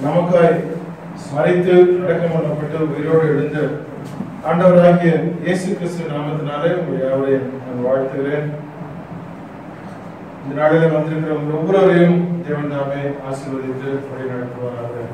நமக்காய் மறைத்து அடக்கம் பண்ணப்பட்டு உயிரோடு எழுந்த ஆண்டவராகிய இயேசு கிறிஸ்து நாமத்தினாலே உங்களை யாவரையும் நான் வாழ்த்துகிறேன் இந்த நாளிலே வந்திருக்கிற உங்கள் ஒவ்வொருவரையும் தேவன் தாமே ஆசீர்வதித்து வழி நடத்துவாராக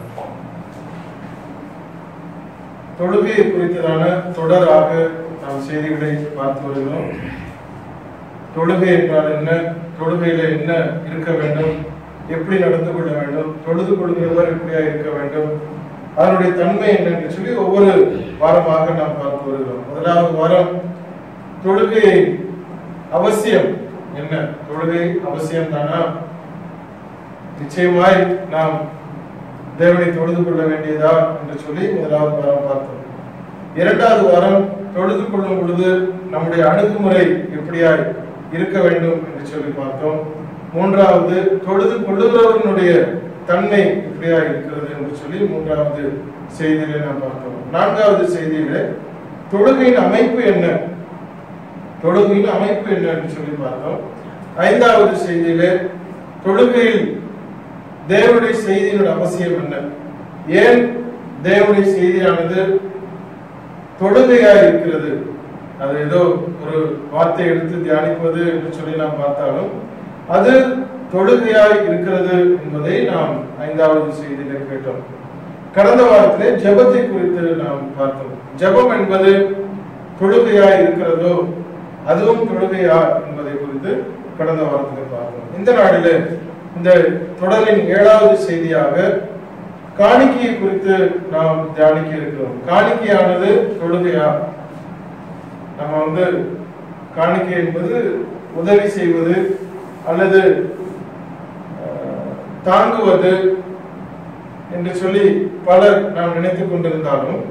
தொழுகையை குறித்ததான தொடராக நாம் செய்திகளை பார்த்து வருகிறோம் தொழுகை என்றால் என்ன தொழுகையில என்ன இருக்க வேண்டும் எப்படி நடந்து கொள்ள வேண்டும் தொழுது கொள்கிறவர் எப்படியா இருக்க வேண்டும் அதனுடைய தன்மை என்னன்னு சொல்லி ஒவ்வொரு வாரமாக நாம் பார்த்து வருகிறோம் முதலாவது வாரம் தொழுகை அவசியம் என்ன தொழுகை அவசியம் தானா நிச்சயமாய் நாம் தேவனை தொழுது கொள்ள வேண்டியதா என்று சொல்லி முதலாவது வாரம் பார்த்தோம் இரண்டாவது வாரம் தொழுது கொள்ளும் பொழுது நம்முடைய அணுகுமுறை எப்படியாய் இருக்க வேண்டும் என்று சொல்லி பார்த்தோம் மூன்றாவது தொழுது கொள்ளுகிறவர்களுடைய தன்மை எப்படியா இருக்கிறது என்று சொல்லி மூன்றாவது செய்தியிலே நாம் பார்த்தோம் நான்காவது செய்தியிலே தொழுகையின் அமைப்பு என்ன தொழுகையின் அமைப்பு என்ன என்று சொல்லி பார்த்தோம் ஐந்தாவது செய்தியிலே தொழுகையில் தேவனுடைய செய்தியினுடைய அவசியம் என்ன ஏன் தேவனுடைய செய்தியானது தொழுகையாய் இருக்கிறது அது ஏதோ ஒரு வார்த்தை எடுத்து தியானிப்பது என்று சொல்லி நாம் பார்த்தாலும் அது தொழுகையாய் இருக்கிறது என்பதை நாம் ஐந்தாவது செய்தியில கேட்டோம் கடந்த வாரத்திலே ஜெபத்தை குறித்து நாம் பார்த்தோம் ஜெபம் என்பது தொழுகையாய் இருக்கிறதோ அதுவும் தொழுகையா என்பதை குறித்து கடந்த வாரத்திலே பார்த்தோம் இந்த நாளிலே இந்த தொடரின் ஏழாவது செய்தியாக காணிக்கையை குறித்து நாம் தியானிக்க இருக்கிறோம் காணிக்கையானது தொழுகையா நம்ம வந்து காணிக்கை என்பது உதவி செய்வது அல்லது அஹ், தாங்குவது என்று சொல்லி பலர் நாம் நினைத்துக் கொண்டிருந்தாலும்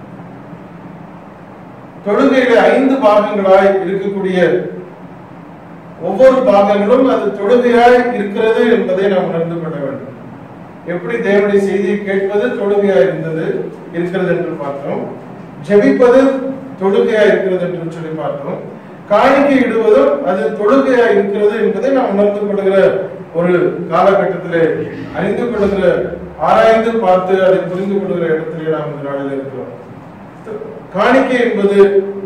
தொழுகையில ஐந்து பாகங்களாய் இருக்கக்கூடிய ஒவ்வொரு பாகங்களும் அது தொழுகையாய் இருக்கிறது என்பதை நாம் உணர்ந்து கொள்ள வேண்டும் எப்படி தேவனுடைய செய்தியை கேட்பது தொழுகையாய் இருந்தது இருக்கிறது என்று பார்த்தோம் ஜெபிப்பது தொழுகையாய் இருக்கிறது என்று சொல்லி பார்த்தோம் காணிக்கை இடுவதும் அது தொழுகையாய் இருக்கிறது என்பதை நாம் உணர்ந்து கொள்கிற ஒரு காலகட்டத்திலே அறிந்து கொள்கிற ஆராய்ந்து பார்த்து அதை புரிந்து கொள்கிற இடத்திலே நாம் இந்த நாளில் இருக்கிறோம் காணிக்கை என்பது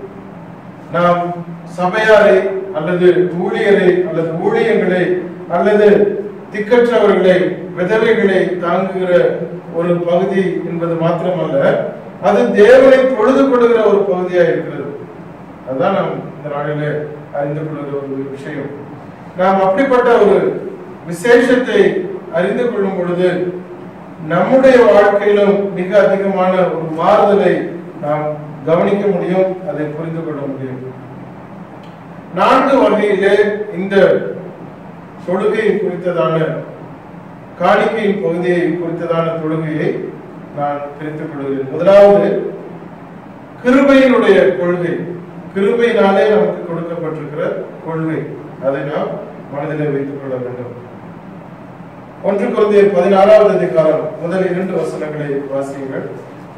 நாம் சபையாரை அல்லது ஊழியரை அல்லது ஊழியங்களை அல்லது திக்கற்றவர்களை விதவைகளை தாங்குகிற ஒரு பகுதி என்பது மாத்திரமல்ல அது தேவனை தொழுது கொள்கிற ஒரு பகுதியா இருக்கிறது அதுதான் நாம் இந்த நாளிலே அறிந்து கொள்கிற ஒரு விஷயம் நாம் அப்படிப்பட்ட ஒரு விசேஷத்தை அறிந்து கொள்ளும் பொழுது நம்முடைய வாழ்க்கையிலும் மிக அதிகமான ஒரு மாறுதலை நாம் கவனிக்க முடியும் அதை புரிந்து கொள்ள முடியும் நான்கு வகையிலே இந்த தொழுகை குறித்ததான காணிக்கையின் பகுதியை குறித்ததான தொழுகையை நான் பிரித்துக் கொள்கிறேன் முதலாவது கிருபையினுடைய கொள்கை கிருபையினாலே நமக்கு கொடுக்கப்பட்டிருக்கிற கொள்கை அதை நாம் மனதிலே வைத்துக் கொள்ள வேண்டும் ஒன்று குழந்தைய பதினாறாவது அதிகாரம் முதல் இரண்டு வசனங்களை வாசியுங்கள்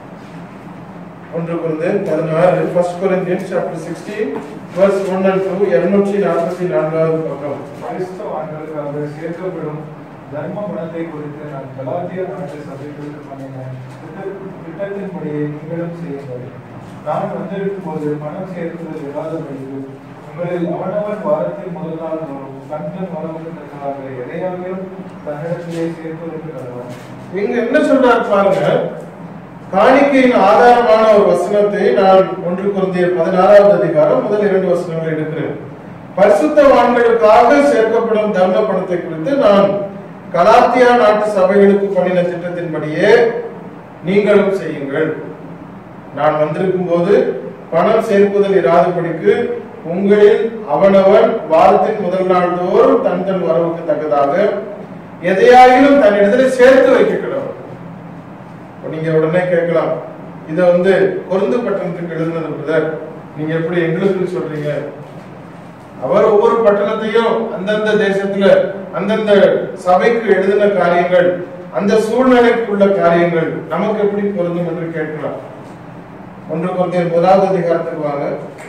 ஒன்று குழந்தை பதினாறு first Corinthians chapter sixteen verse one and two இருநூற்றி நாற்பத்தி நான்காவது பக்கம் கிறிஸ்தவான்களுக்காக சேர்க்கப்படும் தர்ம குணத்தை குறித்து நான் கலாத்திய நாட்டு சபைகளுக்கு பண்ணின திட்ட- திட்டத்தின்படியே நீங்களும் செய்யுங்கள் நான் வந்திருக்கும் போது பணம் சேர்ப்பது இல்லாதபடிக்கு உங்களில் அவனவன் வாரத்தில் முதல் நாள் தோறும் கண்டன் வரவுகளுக்காக எதையாவது தன்னிடத்திலே சேர்ப்பதற்கு கடவன் இங்க என்ன சொல்றாரு பாருங்க காணிக்கையின் ஆதாரமான ஒரு வசனத்தை நான் ஒன்று குழந்தைய பதினாறாவது அதிகாரம் முதல் இரண்டு வசனங்களை எடுக்கிறேன் பரிசுத்தவான்களுக்காக சேர்க்கப்படும் தர்ம பணத்தை குறித்து நான் கலாத்தியா நாட்டு சபைகளுக்கு பண்ணின திட்டத்தின்படியே நீங்களும் செய்யுங்கள் நான் வந்திருக்கும் போது பணம் சேர்ப்புதல் இராதபடிக்கு உங்களில் அவனவன் வாரத்தின் முதல் நாள் தோறும் தன் தன் வரவுக்கு தக்கதாக எதையாயிலும் தன்னிடத்தில் சேர்த்து வைக்க கிடவும் இப்ப நீங்க உடனே கேட்கலாம் இத வந்து கொருந்து பட்டணத்துக்கு எழுதுனது பிரதர் நீங்க எப்படி எங்களுக்கு சொல்றீங்க அவர் ஒவ்வொரு பட்டணத்தையும் அந்தந்த தேசத்துல அந்தந்த சபைக்கு எழுதின காரியங்கள் அந்த சூழ்நிலைக்கு உள்ள காரியங்கள் நமக்கு எப்படி பொருந்தும் என்று கேட்கலாம் ஒன்று குழந்தையர் முதலாவது அதிகாரத்துக்கு வாங்க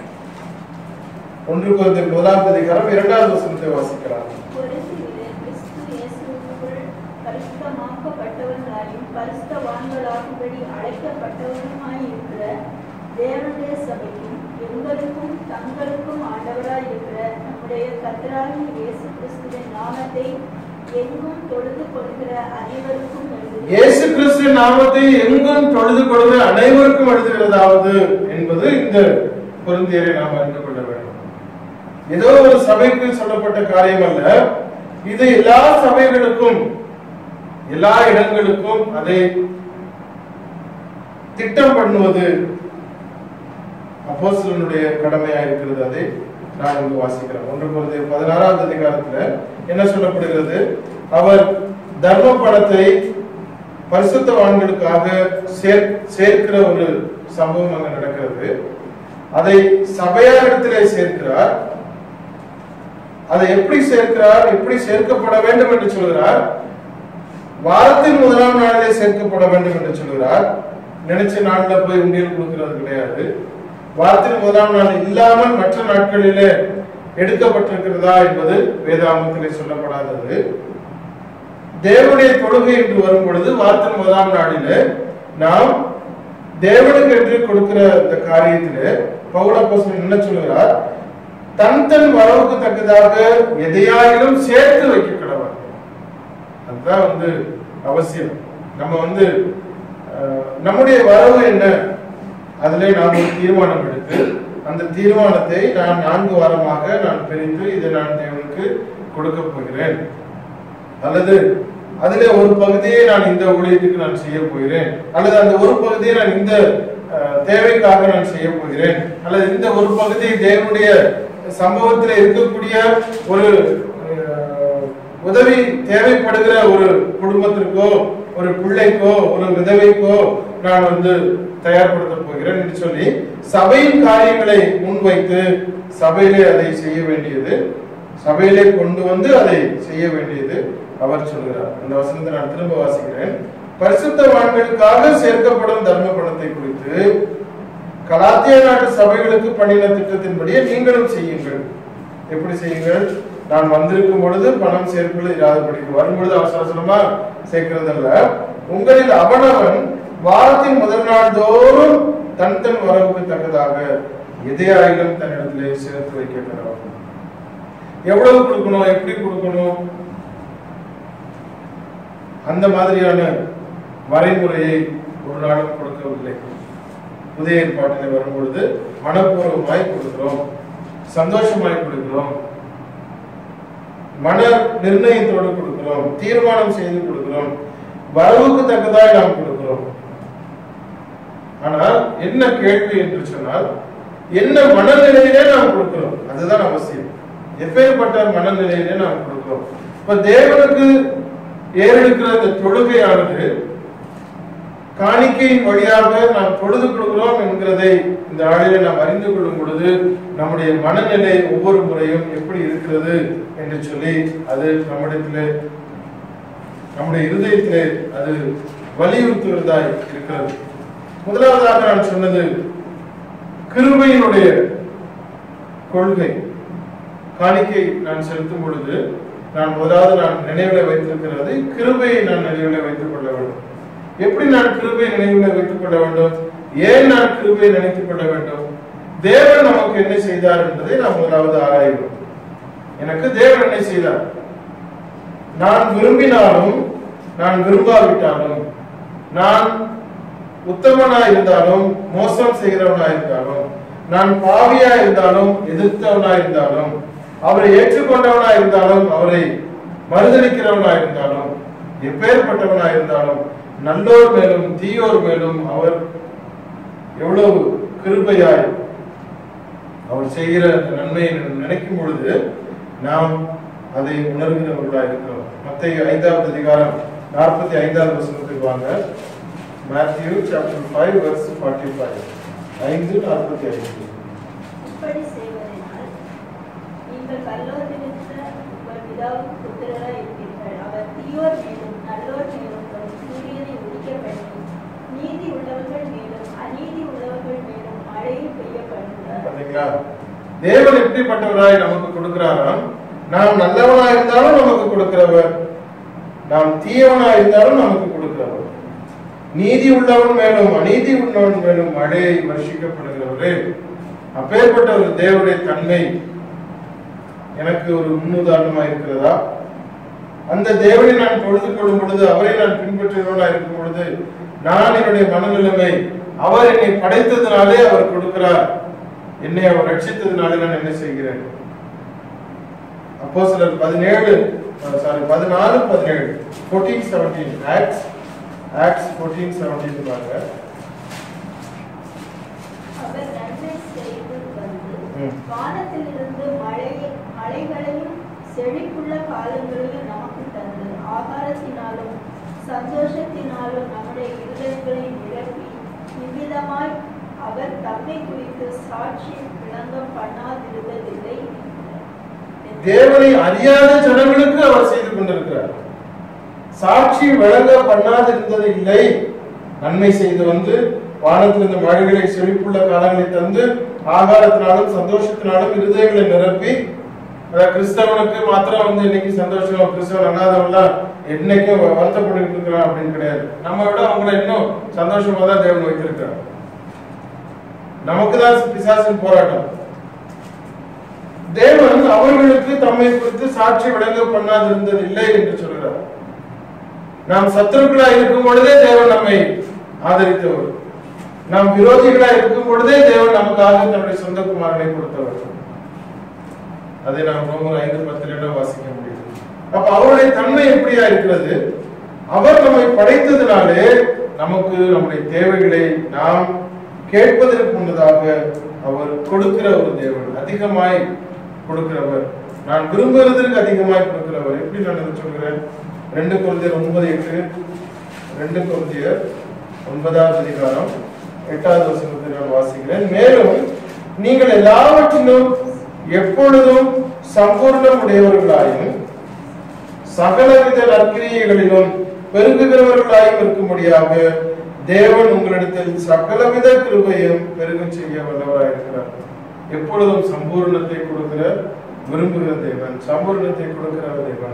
ஒன்று குழந்தையர் முதலாவது அதிகாரம் இரண்டாவது வசனத்தை வாசிக்கலாம் ஒரு சிலர் கிறிஸ்து இயேசுவுக்குள் பரிசுத்தமாக்கப்பட்டவர்களாயும் பரிசுத்த வான்களாகும்படி அழைக்கப்பட்டவருமாய் இருக்கிற தேவனுடைய சபைக்கும் எங்களுக்கும் தங்களுக்கும் ஆண்டவராய் இருக்கிற நம்முடைய கர்த்தராகிய இயேசு கிறிஸ்துவின் நாமத்தை எங்கும் தொழுது கொள்கிற அனைவருக்கும் எழுதுகிறேன். இயேசு கிறிஸ்து நாமத்தை எங்கும் தொழுது கொள்கிற அனைவருக்கும் எழுதுகிறதாவது என்பது இந்த பொருந்தியரை நாம் அறிந்து கொள்ள வேண்டும் ஏதோ ஒரு சபைக்கு சொல்லப்பட்ட காரியம் அல்ல இது எல்லா சபைகளுக்கும் எல்லா இடங்களுக்கும் அதை திட்டம் பண்ணுவது அப்போஸ்தலனுடைய கடமையா இருக்கிறது அதை நான் இங்கு வாசிக்கிறேன் ஒன்று குழந்தை பதினாறாவது அதிகாரத்துல என்ன சொல்லப்படுகிறது அவர் தர்ம பணத்தை பரிசுத்தவான்களுக்காக சேர் சேர்க்கிற ஒரு சம்பவம் அங்க நடக்கிறது அதை சபையாரிடத்திலே சேர்க்கிறார் அதை எப்படி சேர்க்கிறார் எப்படி சேர்க்கப்பட வேண்டும் என்று சொல்கிறார் வாரத்தின் முதலாம் நாளிலே சேர்க்கப்பட வேண்டும் என்று சொல்கிறார் நினைச்ச நாள்ல போய் உண்டியல் கொடுக்கிறது கிடையாது வாரத்தின் முதலாம் நாள் இல்லாமல் மற்ற நாட்களிலே எடுக்கப்பட்டிருக்கிறதா என்பது வேதாகமத்திலே சொல்லப்படாதது தேவனுடைய தொழுகை என்று வரும் பொழுது வாரத்தின் முதலாம் நாளிலே நாம் தேவனுக்கு என்று கொடுக்கிற இந்த காரியத்திலே பவுலப்போஸ்தலன் என்ன சொல்கிறார் தன் தன் வரவுக்கு தக்கதாக எதையாயிலும் சேர்த்து வைக்க கடவுள் அதுதான் வந்து அவசியம் நம்ம வந்து அஹ், நம்முடைய வரவு என்ன அதிலே நாம் ஒரு தீர்மானம் எடுத்து அந்த தீர்மானத்தை நான் நான்கு வாரமாக நான் பிரித்து இதை நான் தேவனுக்கு கொடுக்க போகிறேன் அல்லது அதிலே ஒரு பகுதியை நான் இந்த ஊழியத்துக்கு நான் செய்ய போகிறேன் அல்லது அந்த ஒரு பகுதியை நான் இந்த அஹ், தேவைக்காக நான் செய்ய போகிறேன் அல்லது இந்த ஒரு பகுதி தேவனுடைய சம்பவத்தில் இருக்கக்கூடிய ஒரு அஹ், உதவி தேவைப்படுகிற ஒரு குடும்பத்திற்கோ ஒரு பிள்ளைக்கோ ஒரு விதவைக்கோ நான் வந்து தயார்படுத்த போகிறேன் என்று சொல்லி சபையின் காரியங்களை முன்வைத்து சபையிலே அதை செய்ய வேண்டியது சபையிலே கொண்டு வந்து அதை செய்ய வேண்டியது அவர் சொல்கிறார் அந்த வசனத்தை நான் திரும்ப வாசிக்கிறேன் பரிசுத்தவான்களுக்காக சேர்க்கப்படும் தர்ம பணத்தை குறித்து கலாத்திய நாட்டு சபைகளுக்கு பண்ணின திட்டத்தின்படியே நீங்களும் செய்யுங்கள் எப்படி செய்யுங்கள் நான் வந்திருக்கும் பொழுது பணம் சேர்ப்பது இராதபடிக்கு வரும்பொழுது அவசர அவசரமா சேர்க்கிறதல்ல உங்களில் அவனவன் வாரத்தின் முதல் நாள் தோறும் தன் தன் வரவுக்கு தக்கதாக எதையாயிலும் தன்னிடத்திலே சேர்த்து வைக்க கடவுள் எவ்வளவு கொடுக்கணும் எப்படி கொடுக்கணும் அந்த மாதிரியான வரைமுறையை ஒரு நாளும் கொடுக்கவில்லை புதிய ஏற்பாட்டில் வரும்பொழுது மனப்பூர்வமாய் கொடுக்கிறோம் சந்தோஷமாய் கொடுக்கிறோம் மன நிர்ணயத்தோடு கொடுக்கிறோம் தீர்மானம் செய்து கொடுக்கிறோம் வரவுக்கு தக்கதாய் நாம் கொடுக்கிறோம் ஆனால் என்ன கேள்வி என்று சொன்னால் என்ன மனநிலையிலே நாம் கொடுக்கிறோம் அதுதான் அவசியம் எப்பேற்பட்ட மனநிலையிலே நாம் கொடுக்கிறோம் இப்ப தேவனுக்கு ஏறெடுக்கிற இந்த தொழுகையானது காணிக்கையின் வழியாக நாம் தொழுது கொள்கிறோம் என்கிறதை இந்த நாளிலே நாம் அறிந்து கொள்ளும் பொழுது நம்முடைய மனநிலை ஒவ்வொரு முறையும் எப்படி இருக்கிறது என்று சொல்லி அது நம்மிடத்திலே நம்முடைய இருதயத்திலே அது வலியுறுத்துவதாய் இருக்கிறது முதலாவதாக நான் சொன்னது கிருபையினுடைய கொள்கை காணிக்கை நான் செலுத்தும் பொழுது நான் முதலாவது நான் நினைவில் வைத்திருக்கிறது கிருபையை நான் நினைவில் வைத்துக் கொள்ள வேண்டும் எப்படி நான் கிருபையை நினைவில் வைத்துக் கொள்ள வேண்டும் ஏன் நான் கிருபையை நினைத்துக் கொள்ள வேண்டும் தேவன் நமக்கு என்ன செய்தார் என்பதை நாம் முதலாவது ஆராய வேண்டும் எனக்கு தேவன் என்ன செய்தார் நான் விரும்பினாலும் நான் விரும்பாவிட்டாலும் நான் உத்தமனா இருந்தாலும் மோசம் செய்கிறவனா இருந்தாலும் நான் பாவியா இருந்தாலும் எதிர்த்தவனா இருந்தாலும் அவரை ஏற்றுக்கொண்டவனா இருந்தாலும் அவரை மறுதளிக்கிறவனா இருந்தாலும் எப்பேற்பட்டவனா இருந்தாலும் நல்லோர் மேலும் தீயோர் மேலும் அவர் எவ்வளவு கிருபையாய் அவர் செய்கிற அந்த நன்மையை நினைக்கும் பொழுது நாம் அதை உணர்கிறவர்களாக இருக்கிறோம் மத்திய ஐந்தாவது அதிகாரம் நாற்பத்தி ஐந்தாவது வசனத்துக்கு வாங்க Matthew chapter five verse forty five ஐந்து நாற்பத்தி ஐந்து இப்படி செய்வதனால் நீங்கள் கல்லோரிலிருந்த உங்கள் பிதாவுக்கு புத்திரராய் இருப்பீர்கள் அவர் தீயோர் மேலும் நல்லோர் மேலும் தம் சூரியனை உதிக்க பண்ணி நீதி உள்ளவர்கள் மேலும் அநீதி உள்ளவர்கள் மேலும் மழையும் பெய்ய பண்ணுகிறார் பாத்தீங்களா தேவன் எப்படிப்பட்டவராய் நமக்கு கொடுக்கிறாராம் நாம் நல்லவனா இருந்தாலும் நமக்கு கொடுக்கிறவர் நாம் தீயவனா இருந்தாலும் நமக்கு கொடுக்கிறவர் நீதி உள்ளவன் மேலும் அநீதி உள்ளவன் மேலும் மழையை வருஷிக்கப்படுகிறவரே அப்பேற்பட்ட ஒரு தேவனுடைய தன்மை எனக்கு ஒரு முன்னுதாரணமா இருக்கிறதா அந்த தேவனை நான் பொழுது கொள்ளும் பொழுது அவரை நான் பின்பற்றுகிறவனா இருக்கும் பொழுது நான் என்னுடைய மனநிலைமை அவர் என்னை படைத்ததினாலே அவர் கொடுக்கிறார் என்னை அவர் ரட்சித்ததினாலே நான் என்ன செய்கிறேன் அப்போ சிலர் பதினேழு சாரி பதினாலு பதினேழு fourteen seventeen Acts Acts fourteen seventeen பாருங்க அவர் நன்மை செய்து வந்து ம். வானத்திலிருந்து மழை மழைகளையும் செழிப்புள்ள காலங்களையும் நமக்கு தந்து ஆகாரத்தினாலும் சந்தோஷத்தினாலும் நம்முடைய இருதயங்களை நிரப்பி இவ்விதமாய் அவர் தம்மை குறித்து சாட்சி விளங்க பண்ணாதிருந்ததில்லை தேவனை அறியாத ஜனங்களுக்கு அவர் செய்து கொண்டிருக்கிறார் சாட்சி வழங்க பண்ணாதிருந்தது இல்லை நன்மை செய்து வந்து வானத்திலிருந்து மழைகளை செழிப்புள்ள காலங்களை தந்து ஆகாரத்தினாலும் சந்தோஷத்தினாலும் இருதயங்களை நிரப்பி அதாவது கிறிஸ்தவனுக்கு மாத்திரம் வந்து இன்னைக்கு சந்தோஷம் கிறிஸ்தவன் அல்லாதவன்லாம் என்னைக்கும் வருத்தப்பட்டு இருக்கிறான் அப்படின்னு கிடையாது நம்ம விட அவங்கள இன்னும் சந்தோஷமா தான் தேவன் வைத்திருக்கிறார் நமக்கு தான் பிசாசின் போராட்டம் தேவன் அவர்களுக்கு தம்மை குறித்து சாட்சி விளங்க பண்ணாதிருந்தது இல்லை என்று சொல்கிறார் நாம் சத்துருக்களா இருக்கும் பொழுதே தேவன் நம்மை ஆதரித்தவர் நாம் விரோதிகளா இருக்கும் பொழுதே தேவன் நமக்காக தன்னுடைய சொந்த குமாரனை கொடுத்தவர் அதை நாம் ரோமர் ஐந்து பத்தில வாசிக்க முடியும் அப்ப அவருடைய தன்மை எப்படியா இருக்கிறது அவர் நம்மை படைத்ததினாலே நமக்கு நம்முடைய தேவைகளை நாம் கேட்பதற்கு முன்னதாக அவர் கொடுக்கிற ஒரு தேவன் அதிகமாய் கொடுக்கிறவர் நான் விரும்புகிறதற்கு அதிகமாய் கொடுக்கிறவர் எப்படி நான் இதை சொல்கிறேன் ரெண்டு குழந்தையர் ஒன்பது எட்டு ரெண்டு குழந்தையர் ஒன்பதாவது அதிகாரம் எட்டாவது வசனத்தை நான் வாசிக்கிறேன் மேலும் நீங்கள் எல்லாவற்றிலும் எப்பொழுதும் சம்பூர்ணம் உடையவர்களாயும் சகலவித நற்கிரியைகளிலும் பெருகுகிறவர்களாயும் இருக்கும்படியாக தேவன் உங்களிடத்தில் சகலவித கிருபையும் பெருக செய்ய வல்லவராயிருக்கிறார் எப்பொழுதும் சம்பூர்ணத்தை கொடுக்கிற விரும்புகிற தேவன் சம்பூர்ணத்தை கொடுக்கிற தேவன்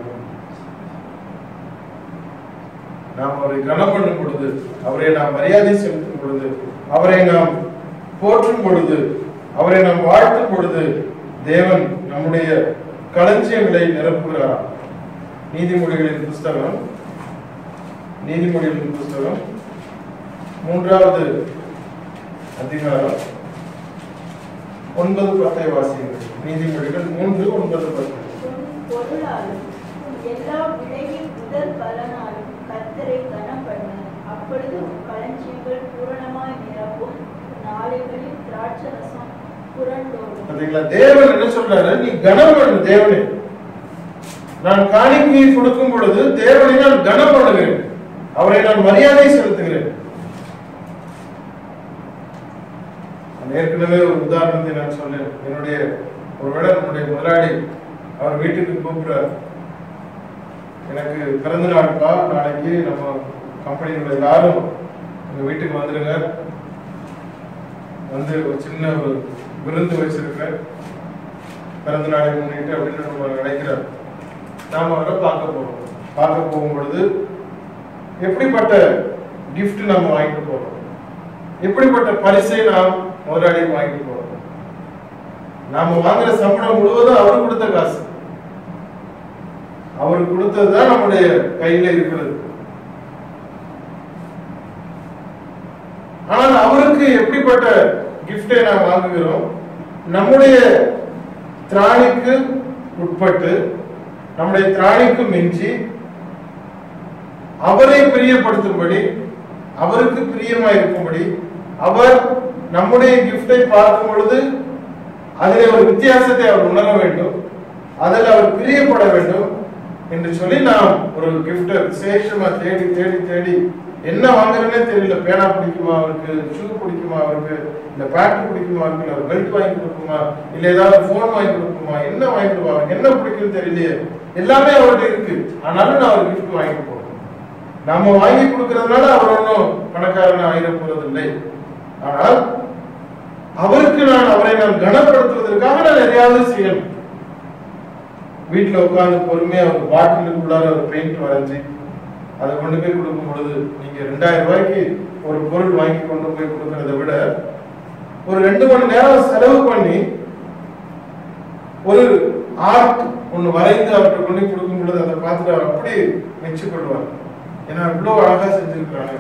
நாம் அவரை கனம் பண்ணும் பொழுது அவரை நாம் மரியாதை செலுத்தும் பொழுது அவரை நாம் போற்றும் பொழுது அவரை நாம் வாழ்த்தும் பொழுது தேவன் நம்முடைய களஞ்சியங்களை நிரப்புகிறார் நீதிமொழிகளின் புஸ்தகம் நீதிமொழிகளின் புஸ்தகம் மூன்றாவது அதிகாரம் ஒன்பது பத்தை வாசியுங்கள் நீதிமொழிகள் மூன்று ஒன்பது பத்து உன் பொருளாலும் எல்லா விளைவின் முதல் பலனாலும் கர்த்தரை கனம் பண்ணு அப்பொழுது உன் களஞ்சியங்கள் பூரணமாய் நிரப்பும் நாளைகளில் திராட்சரசம் புரண்டோடும் பாத்தீங்களா தேவன் என்ன சொல்றாரு நீ கனம் பண்ணு தேவனை நான் காணிக்கையை கொடுக்கும் பொழுது தேவனை நான் கனம் பண்ணுகிறேன் அவரை நான் மரியாதை செலுத்துகிறேன் நான் ஏற்கனவே ஒரு உதாரணத்தை நான் சொன்னேன் என்னுடைய ஒருவேளை நம்முடைய முதலாளி அவர் வீட்டுக்கு கூப்பிடுறார் எனக்கு பிறந்த நாட்பா நாளைக்கு நம்ம கம்பெனியில் எல்லாரும் எங்க வீட்டுக்கு வந்துருங்க வந்து ஒரு சின்ன ஒரு விருந்து வச்சிருக்கிறேன் பிறந்த நாளை முன்னிட்டு அப்படின்னு நம்ம நினைக்கிறார் நாம அவரை பார்க்க போறோம் பார்க்க போகும் பொழுது எப்படிப்பட்ட gift நம்ம வாங்கிட்டு போறோம் எப்படிப்பட்ட பரிசை நாம் முதலாளி வாங்கிட்டு போறோம் நாம வாங்குற சம்பளம் முழுவதும் அவர் கொடுத்த காசு அவர் கொடுத்ததுதான் நம்முடைய கையில இருக்கிறது ஆனால் அவருக்கு எப்படிப்பட்ட கிஃப்டை நாம் வாங்குகிறோம் நம்முடைய திராணிக்கு உட்பட்டு நம்முடைய திராணிக்கு மிஞ்சி அவரை பிரியப்படுத்தும்படி அவருக்கு பிரியமா இருக்கும்படி அவர் நம்முடைய கிஃப்டை பார்க்கும் பொழுது அதிலே ஒரு வித்தியாசத்தை அவர் உணர வேண்டும் அதில் அவர் பிரியப்பட வேண்டும் என்று சொல்லி நாம் ஒரு கிஃப்டை விசேஷமா தேடி தேடி தேடி என்ன வாங்குறேன்னே தெரியல பேனா பிடிக்குமா அவருக்கு ஷூ பிடிக்குமா அவருக்கு இல்ல பேண்ட் பிடிக்குமா அவருக்கு இல்ல பெல்ட் வாங்கி கொடுக்குமா இல்ல ஏதாவது போன் வாங்கி கொடுக்குமா என்ன வாங்கி கொடுப்பா அவருக்கு என்ன பிடிக்கும்னு தெரியலையே எல்லாமே அவர்கிட்ட இருக்கு ஆனாலும் நான் ஒரு கிஃப்ட் வாங்கி போறேன் நம்ம வாங்கி கொடுக்கறதுனால அவர் ஒன்றும் பணக்காரன் ஆயிட போறதில்லை ஆனால் அவருக்கு நான் அவரை நான் கனப்படுத்துவதற்காக நான் எதையாவது செய்யணும் வீட்டுல உட்கார்ந்து பொறுமையா ஒரு பாட்டிலுக்குள்ளார ஒரு பெயிண்ட் வரைஞ்சி அதை கொண்டு போய் கொடுக்கும் பொழுது நீங்க ரெண்டாயிரம் ரூபாய்க்கு ஒரு பொருள் வாங்கி கொண்டு போய் கொடுக்கறத விட ஒரு ரெண்டு மணி நேரம் செலவு பண்ணி ஒரு ஆர்ட் ஒண்ணு வரைந்து அவர்கிட்ட கொண்டு போய் கொடுக்கும் பொழுது அதை பார்த்துட்டு அவர் அப்படி மெச்சுக்கொள்வார் ஏன்னா இவ்வளவு அழகா செஞ்சிருக்கிறாங்க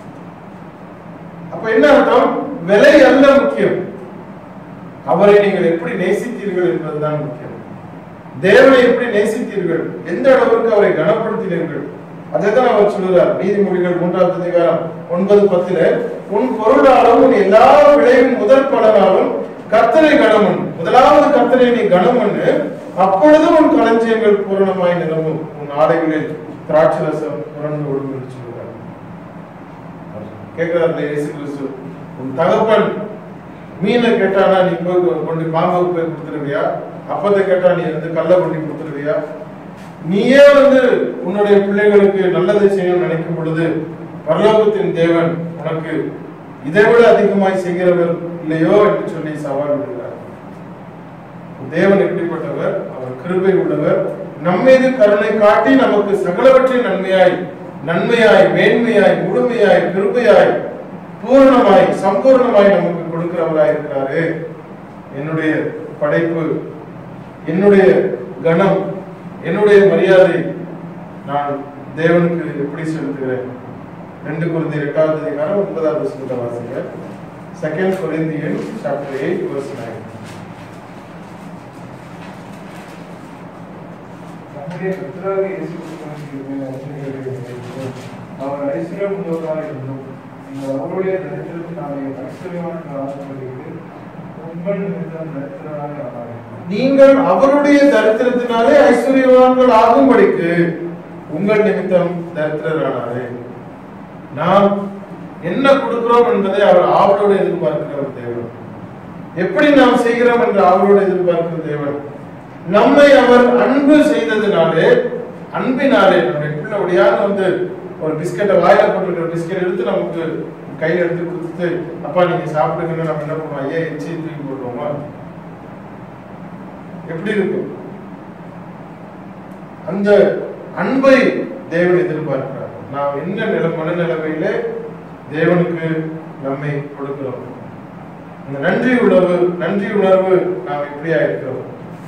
அப்ப என்ன அர்த்தம் விலை அல்ல முக்கியம் அவரை நீங்கள் எப்படி நேசித்தீர்கள் என்பதுதான் முக்கியம் தேவனை எப்படி நேசித்தீர்கள் எந்த அளவுக்கு அவரை கனப்படுத்தினீர்கள் அதைத்தான் அவர் சொல்லுகிறார் நீதிமொழிகள் மூன்றாவது அதிகாரம் ஒன்பது பத்துல உன் பொருளாலும் உன் எல்லா விளைவின் முதல் பலனாலும் கர்த்தரை கனமன் முதலாவது கர்த்தரை நீ கனம் பண்ணு அப்பொழுது உன் களஞ்சியங்கள் பூரணமாய் நிரம்பும் உன் ஆடைகளில் திராட்சரசம் புரண்டு ஒழுங்கு என்று சொல்லுகிறார் கேட்கிறார் இயேசு கிறிஸ்து உன் தகப்பன் மீனை கேட்டானா நீ போய் கொண்டு பாம்புக்கு போய் கொடுத்துருவியா அப்பத்தை கேட்டா நீ வந்து கல்லை கொண்டு கொடுத்துருவியா நீயே வந்து உன்னுடைய பிள்ளைகளுக்கு நல்லதை செய்யணும்னு நினைக்கும் பொழுது பரலோகத்தின் தேவன் உனக்கு இதை விட அதிகமாய் செய்கிறவர் இல்லையோ என்று சொல்லி சவால் விடுகிறார் தேவன் எப்படிப்பட்டவர் அவர் கிருபை உள்ளவர் நம்மீது கருணை காட்டி நமக்கு சகலவற்றையும் நன்மையாய் நன்மையாய் மேன்மையாய் முழுமையாய் கிருபையாய் பூரணமாய் சம்பூர்ணமாய் நமக்கு கொடுக்கிறவராய் இருக்கிறாரு என்னுடைய படைப்பு என்னுடைய கணம் என்னுடைய மரியாதை நான் தேவனுக்கு எப்படி செலுத்துகிறேன் ரெண்டு குழந்தை எட்டாவது அதிகாரம் ஒன்பதாவது வசனத்தை வாசிங்க second Corinthian chapter eight verse nine நம்முடைய கர்த்தராக இயேசு கிறிஸ்துவின் ஐஸ்வர்யம் அவர் ஐஸ்வர்யம் உள்ளவராக இருந்தும் நீங்கள் அவருடைய தரித்திரத்தினாலே ஐஸ்வர்யவான்களாகும்படிக்கு உங்கள் நிமித்தம் தரித்திரராக ஆனார்கள் நீங்கள் அவருடைய தரித்திரத்தினாலே ஐஸ்வர்யவான்கள் ஆகும்படிக்கு உங்கள் நிமித்தம் தரித்திரரானாரே நாம் என்ன கொடுக்கிறோம் என்பதை அவர் ஆவலோடு எதிர்பார்க்கிற ஒரு தேவன் எப்படி நாம் செய்கிறோம் என்று ஆவலோடு எதிர்பார்க்கிற தேவன் நம்மை அவர் அன்பு செய்ததினாலே அன்பினாலே நம்முடைய பிள்ளை ஒடியாக வந்து ஒரு பிஸ்கட்டை வாயில போட்டுருக்கிற பிஸ்கட் எடுத்து நமக்கு கையில எடுத்து கொடுத்து அப்பா நீங்க சாப்பிடுங்கன்னு நம்ம என்ன பண்ணுவோம் ஐயா எச்சி தூக்கி போடுவோமா எப்படி இருக்கும் அந்த அன்பை தேவன் எதிர்பார்க்கிறார் நாம் என்ன நில மனநிலைமையில தேவனுக்கு நம்மை கொடுக்கிறோம் இந்த நன்றி உணர்வு நன்றி உணர்வு நாம் எப்படியா இருக்கிறோம்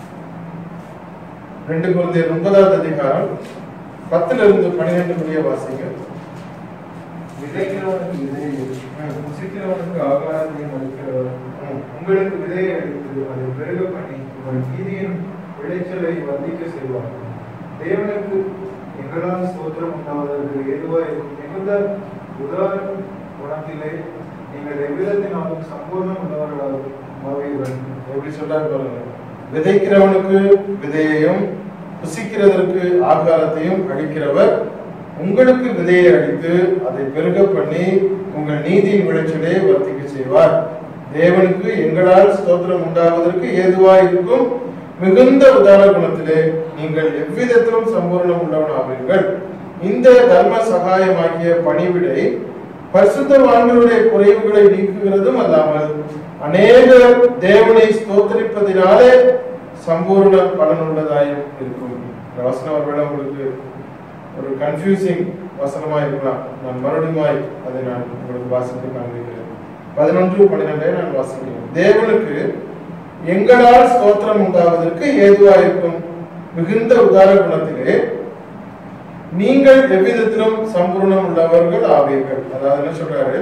ரெண்டு குழந்தை ஒன்பதாவது அதிகாரம் பத்துல இருந்து பன்னிரெண்டு முடிய வாசிங்க விதைக்கிறவனுக்கு விதையை புசிக்கிறவனுக்கு ஆகாரத்தையும் அளிக்கிறவர் ம். உங்களுக்கு விதையை அளித்து அதை பெருக பண்ணி உங்கள் நீதியின் விளைச்சலை வர்த்திக்க செய்வார் தேவனுக்கு எங்களால் ஸ்தோத்திரம் உண்டாவதற்கு ஏதுவாக இருக்கும் மிகுந்த உதார குணத்திலே நீங்கள் எவ்விதத்தினாலும் சம்பூர்ணம் உள்ளவர்களாக ஆவீர்கள் எப்படி சொல்றாரு பாருங்க விதைக்கிறவனுக்கு விதையையும் புசிக்கிறதற்கு ஆகாரத்தையும் அளிக்கிறவர் உங்களுக்கு விதையை அளித்து அதை பெருக பண்ணி உங்கள் நீதியின் விளைச்சலை வர்த்திக்க செய்வார் தேவனுக்கு எங்களால் ஸ்தோத்திரம் உண்டாவதற்கு ஏதுவாய் இருக்கும் மிகுந்த உதார குணத்திலே நீங்கள் எவ்விதத்திலும் சம்பூர்ணம் உள்ளவன் ஆவீர்கள் இந்த தர்ம சகாயமாகிய பணிவிடை பரிசுத்தவான்களுடைய குறைவுகளை நீக்குகிறதும் அல்லாமல் அநேகர் தேவனை ஸ்தோத்தரிப்பதினாலே சம்பூர்ண பலனுள்ளதாயும் இருக்கும் இந்த வசனம் ஒருவேளை உங்களுக்கு ஒரு கன்ஃபியூசிங் வசனமா இருக்கலாம் நான் மறுபடியுமாய் அதை நான் உங்களுக்கு வாசித்து காண்பிக்கிறேன் பதினொன்று பன்னிரெண்டை நான் வாசிக்கிறேன் தேவனுக்கு எங்களால் ஸ்தோத்திரம் உண்டாவதற்கு ஏதுவாயிருக்கும் மிகுந்த உதார குணத்திலே நீங்கள் எவ்விதத்திலும் சம்பூர்ணம் உள்ளவர்கள் ஆவீர்கள் அதாவது என்ன சொல்றாரு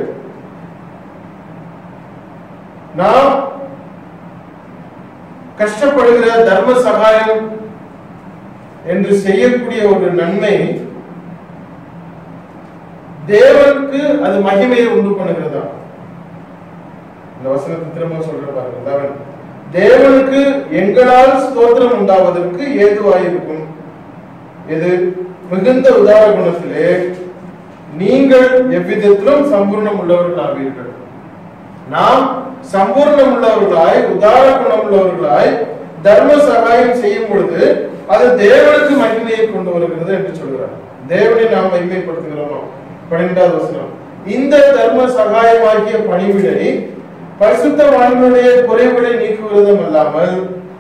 நாம் கஷ்டப்படுகிற தர்ம சகாயம் என்று செய்யக்கூடிய ஒரு நன்மை தேவனுக்கு அது மகிமையை உண்டு பண்ணுகிறதா இந்த வசனத்தை திரும்ப சொல்ற பாருங்க தேவன் தேவனுக்கு எங்களால் ஸ்தோத்திரம் உண்டாவதற்கு ஏதுவாயிருக்கும் இது மிகுந்த உதார குணத்திலே நீங்கள் எவ்விதத்திலும் சம்பூர்ணம் உள்ளவர்கள் ஆவீர்கள் நாம் சம்பூர்ணம் உள்ளவர்களாய் உதார குணம் உள்ளவர்களாய் தர்ம சகாயம் செய்யும் பொழுது அது தேவனுக்கு மகிமையை கொண்டு வருகிறது என்று சொல்கிறார் தேவனை நாம் மகிமைப்படுத்துகிறோம் பன்னிரெண்டாவது வசனம் இந்த தர்ம சகாயமாகிய பணிவிடை பரிசுத்த வாழ்வுடைய குறைவுகளை நீக்குவதும் அல்லாமல்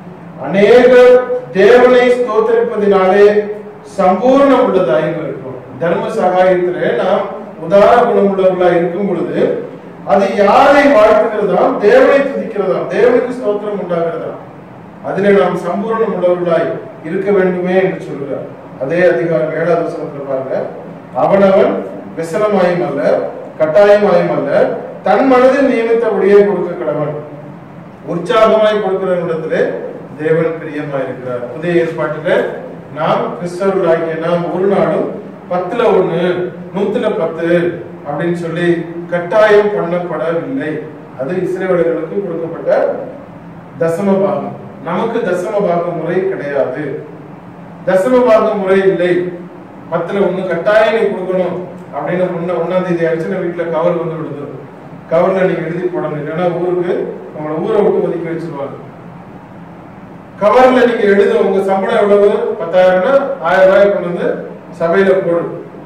அநேகர் தேவனை ஸ்தோத்தரிப்பதினாலே சம்பூர்ணம் உள்ளதாயும் இருக்கும் தர்ம சகாயத்திலே நாம் உதார குணமுள்ளவர்களா இருக்கும் பொழுது அது யாரை வாழ்த்துகிறதாம் தேவனை துதிக்கிறதாம் தேவனுக்கு ஸ்தோத்திரம் உண்டாகிறதாம் அதிலே நாம் சம்பூர்ணம் உள்ளவர்களாய் இருக்க வேண்டுமே என்று சொல்கிறார் அதே அதிகாரம் ஏழாவது வசனத்துல பாருங்க அவனவன் விசலமாயும் அல்ல கட்டாயமாயும் அல்ல தன் மனதில் நியமித்தபடியே கொடுக்க கடவன் உற்சாகமாய் கொடுக்கிற இடத்திலே தேவன் பிரியமாய் இருக்கிறார் புதிய ஏற்பாட்டில நாம் கிறிஸ்தவர்களாகிய நாம் ஒரு நாளும் பத்துல ஒண்ணு நூத்துல பத்து அப்படின்னு சொல்லி கட்டாயம் பண்ணப்படவில்லை அது இஸ்ரேலர்களுக்கு கொடுக்கப்பட்ட தசம பாகம் நமக்கு தசம பாக முறை கிடையாது தசம பாக முறை இல்லை பத்துல ஒண்ணு கட்டாயம் நீ கொடுக்கணும் அப்படின்னு முன்ன ஒன்னாம் தேதி ஆயிடுச்சுன்னா வீட்டுல கவர் வந்து விடுது கவர்ல நீங்க எழுதி போடணும் இல்லைன்னா ஊருக்கு உங்களை ஊரை விட்டு ஒதுக்கி வச்சிருவாங்க கவர்ல நீங்க எழுத உங்க சம்பளம் எவ்வளவு பத்தாயிரம்னா ஆயிரம் ரூபாய் கொண்டு வந்து சபையில போடு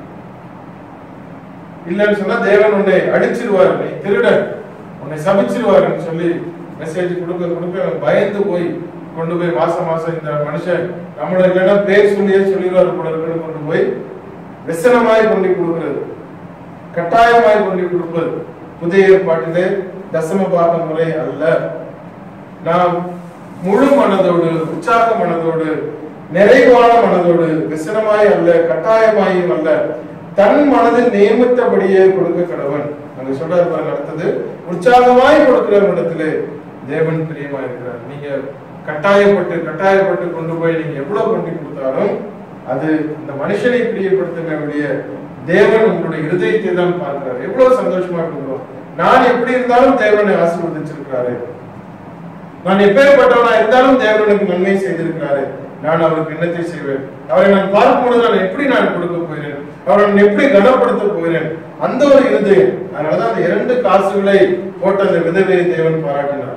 இல்லைன்னு சொன்னா தேவன் உன்னை அடிச்சிருவாரு நீ திருடன் உன்னை சபிச்சிருவாருன்னு சொல்லி மெசேஜ் கொடுக்க கொடுக்க அவன் பயந்து போய் கொண்டு போய் மாசம் மாசம் இந்த மனுஷன் நம்மள இல்லைன்னா பேர் சொல்லியே சொல்லிடுவாரு போல இருக்குன்னு கொண்டு போய் விசனமாய் கொண்டு கொடுக்கிறது கட்டாயமாய் கொண்டு கொடுப்பது புதிய ஏற்பாட்டிலே தசம பாக முறை அல்ல நாம் முழு மனதோடு உற்சாக மனதோடு நிறைவான மனதோடு விசனமாய் அல்ல கட்டாயமாயும் அல்ல தன் மனதில் நியமித்தபடியே கொடுக்க கடவன் அங்க சொல்றாரு பாருங்க அடுத்தது உற்சாகமாய் கொடுக்கிற இடத்திலே தேவன் பிரியமா இருக்கிறார் நீங்க கட்டாயப்பட்டு கட்டாயப்பட்டு கொண்டு போய் நீங்க எவ்வளவு கொண்டு கொடுத்தாலும் அது இந்த மனுஷனை பிரியப்படுத்துங்களுடைய தேவன் உங்களுடைய இருதயத்தை தான் பார்க்கிறார் எவ்வளவு சந்தோஷமா கொடுக்கிறோம் நான் எப்படி இருந்தாலும் தேவனை ஆசீர்வதிச்சிருக்கிறாரு நான் எப்பேற்பட்டவனா இருந்தாலும் தேவன் எனக்கு நன்மை செய்திருக்கிறாரு நான் அவருக்கு என்னத்தை செய்வேன் அவரை நான் பார்க்கும் பொழுது நான் எப்படி நான் கொடுக்க போகிறேன் அவரை நான் எப்படி கனப்படுத்த போகிறேன் அந்த ஒரு இருதயம் அதனாலதான் அந்த இரண்டு காசுகளை போட்ட அந்த விதவையை தேவன் பாராட்டினார்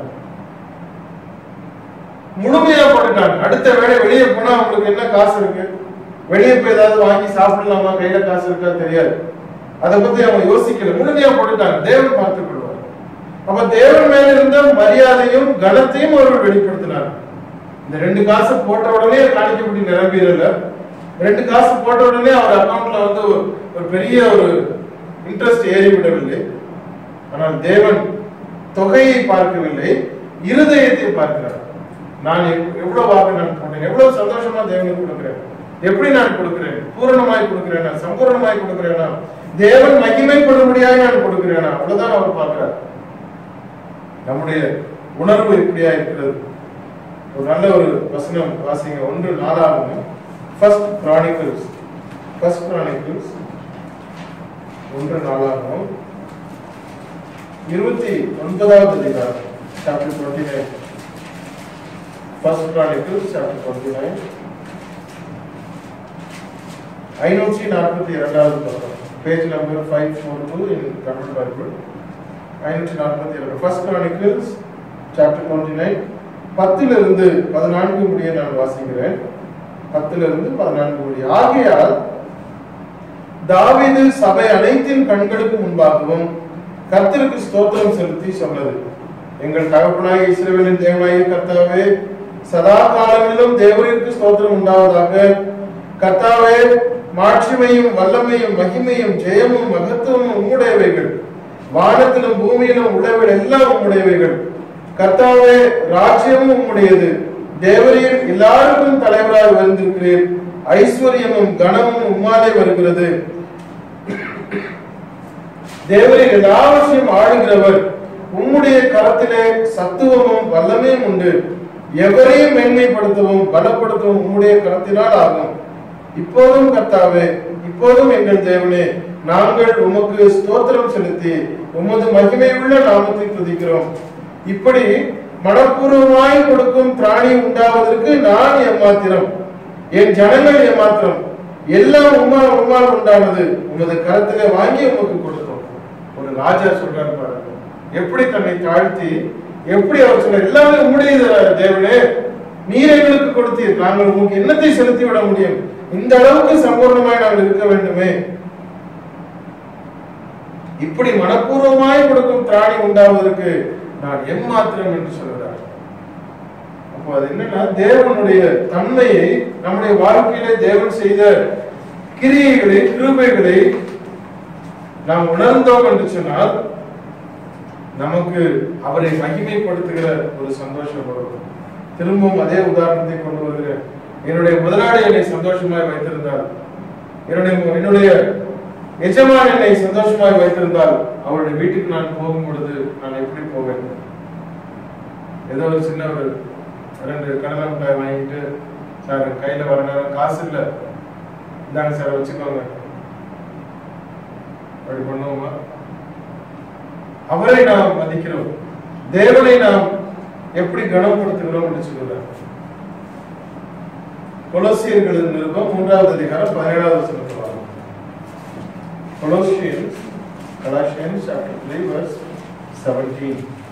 முழுமையா போட்டுட்டாங்க அடுத்த வேலை வெளியே போனா அவங்களுக்கு என்ன காசு இருக்கு வெளியே போய் ஏதாவது வாங்கி சாப்பிடலாமா கையில காசு இருக்கா தெரியாது அதை பத்தி அவங்க யோசிக்கல முழுமையா போட்டுட்டாங்க தேவன் பார்த்துக் கொள்வார் அப்ப தேவன் மேல இருந்த மரியாதையும் கனத்தையும் அவர்கள் வெளிப்படுத்தினார் இந்த ரெண்டு காசு போட்ட உடனே காணிக்கப்படி நிரம்பிடல ரெண்டு காசு போட்ட உடனே அவர் அக்கவுண்ட்ல வந்து ஒரு ஒரு பெரிய ஒரு இன்ட்ரெஸ்ட் ஏறி விடவில்லை ஆனால் தேவன் தொகையை பார்க்கவில்லை இருதயத்தை பார்க்கிறார் நான் எவ்- எவ்வளவு வாக்கு நான் போட்டேன் எவ்வளவு சந்தோஷமா தேவனுக்கு கொடுக்கிறேன் எப்படி நான் கொடுக்கிறேன் பூரணமாய் கொடுக்கிறேனா சம்பூர்ணமாய் கொடுக்கிறேனா தேவன் மகிமைப்படும்படியாக நான் கொடுக்கிறேனா அவ்வளவுதான் அவர் பார்க்கிறார் நம்முடைய உணர்வு எப்படியா இருக்கிறது ஒரு நல்ல ஒரு வசனம் வாசிங்க ஒன்று நாலாகும் ஃபர்ஸ்ட் கிரானிக்கல்ஸ் ஃபர்ஸ்ட் கிரானிக்கல்ஸ் ஒன்று நாலாகும் இருபத்தி ஒன்பதாவது அதிகாரம் chapter twenty nine first Chronicles chapter twenty nine ஐநூற்றி நாற்பத்தி இரண்டாவது பக்கம் page number five four two in Tamil Bible ஐநூற்றி நாற்பத்தி இரண்டு first Chronicles chapter twenty nine பத்திலிருந்து பதினான்கு முடிய நான் வாசிக்கிறேன் பத்திலிருந்து பதினான்கு முடிய ஆகையால் தாவீது சபை அனைத்தின் கண்களுக்கு முன்பாகவும் கர்த்தருக்கு ஸ்தோத்திரம் செலுத்தி சொன்னது எங்கள் தகப்பனாகிய இஸ்ரவேலின் தேவனாகிய கர்த்தாவே சதா காலங்களிலும் தேவரிற்கு ஸ்தோத்திரம் உண்டாவதாக கர்த்தாவே மாட்சிமையும் வல்லமையும் மகிமையும் ஜெயமும் மகத்துவமும் உம்முடையவைகள் வானத்திலும் பூமியிலும் உள்ளவைகள் எல்லாம் உம்முடையவைகள் கர்த்தாவே ராஜ்யமும் உம்முடையது தேவரீர் எல்லாருக்கும் தலைவராக வந்திருக்கிறீர் ஐஸ்வர்யமும் கனமும் உம்மாலே வருகிறது தேவரீர் எல்லாவற்றையும் ஆளுகிறவர் உம்முடைய கரத்திலே சத்துவமும் வல்லமையும் உண்டு எவரையும் மேன்மைப்படுத்தவும் பலப்படுத்தவும் உம்முடைய கரத்தினால் ஆகும் இப்போதும் கர்த்தாவே இப்போதும் எங்கள் தேவனே நாங்கள் உமக்கு ஸ்தோத்திரம் செலுத்தி உமது மகிமையுள்ள நாமத்தை துதிக்கிறோம் இப்படி மனப்பூர்வமாய் கொடுக்கும் திராணி உண்டாவதற்கு நான் எம்மாத்திரம் என் ஜனங்கள் ஏமாத்திரம் எல்லாம் உமா உமால் உண்டானது உமது கரத்திலே வாங்கி உமக்கு கொடுத்தோம் ஒரு ராஜா சொல்றாரு பாருங்க எப்படி தன்னை தாழ்த்தி எப்படி அவர் சொல்ற எல்லாமே உம்முடையது தேவனே நீர் எங்களுக்கு கொடுத்தீர் நாங்கள் உங்களுக்கு என்னத்தை செலுத்தி விட முடியும் இந்த அளவுக்கு சம்பூர்ணமாய் நாங்கள் இருக்க வேண்டுமே இப்படி மனப்பூர்வமாய் கொடுக்கும் திராணி உண்டாவதற்கு நான் எம்மாத்திரம் என்று சொல்கிறார் அப்போ அது என்னன்னா தேவனுடைய தன்மையை நம்முடைய வாழ்க்கையிலே தேவன் செய்த கிரியைகளை கிருபைகளை நாம் உணர்ந்தோம் என்று சொன்னால் நமக்கு அவரை மகிமைப்படுத்துகிற ஒரு சந்தோஷம் வரும் திரும்பவும் அதே உதாரணத்தை கொண்டு வருகிறேன் என்னுடைய முதலாளி என்னை சந்தோஷமாய் வைத்திருந்தார் என்னுடைய என்னுடைய எஜமான் என்னை சந்தோஷமாய் வைத்திருந்தால் அவருடைய வீட்டுக்கு நான் போகும் பொழுது நான் எப்படி போவேன் ஏதோ ஒரு சின்ன ஒரு ரெண்டு கடலை மிட்டாய் வாங்கிட்டு சார் என் கையில வர நேரம் காசு இல்ல இந்தாங்க சார் வச்சுக்கோங்க அப்படி பண்ணுவோமா அவரை நாம் மதிக்கிறோம் தேவனை நாம் எப்படி கனப்படுத்துகிறோம் என்று சொல்லுறார் கொலோசியர்களின் நிருபம் மூன்றாவது அதிகாரம் பதினேழாவது வசனத்தில் வாங்க கொலோசியன்ஸ் Colossians chapter 3 verse 17